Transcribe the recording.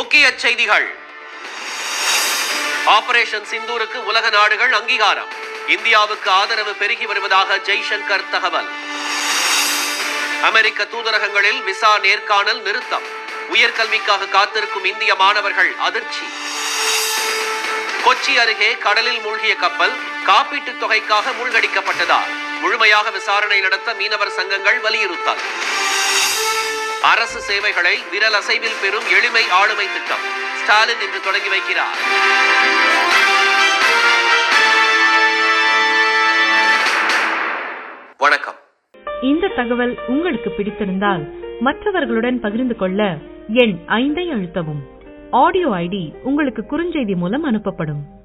முக்கிய செய்திகள் ஆபரேஷன் சிந்தூருக்கு உலக நாடுகள் அங்கீகாரம் இந்தியாவுக்கு ஆதரவு பெருகி வருவதாக ஜெய்சங்கர் தகவல் அமெரிக்க தூதரகங்களில் விசா நேர்காணல் நிறுத்தம் உயர்கல்விக்காக காத்திருக்கும் இந்திய மாணவர்கள் அதிர்ச்சி கொச்சி அருகே கடலில் மூழ்கிய கப்பல் காப்பீட்டுத் தொகைக்காக மூழ்கடிக்கப்பட்டதா முழுமையாக விசாரணை நடத்த மீனவர் சங்கங்கள் வலியுறுத்தல் அரசு சேவைகளை விரல் அசைவில் பெறும் எளிமை ஆளுமை திட்டம் ஸ்டாலின் இன்று தொடங்கி வைக்கிறார் வணக்கம் இந்த தகவல் உங்களுக்கு பிடித்திருந்தால் மற்றவர்களுடன் பகிர்ந்து கொள்ள எண் ஐந்தை அழுத்தவும் ஆடியோ ஐடி உங்களுக்கு குறுஞ்செய்தி மூலம் அனுப்பப்படும்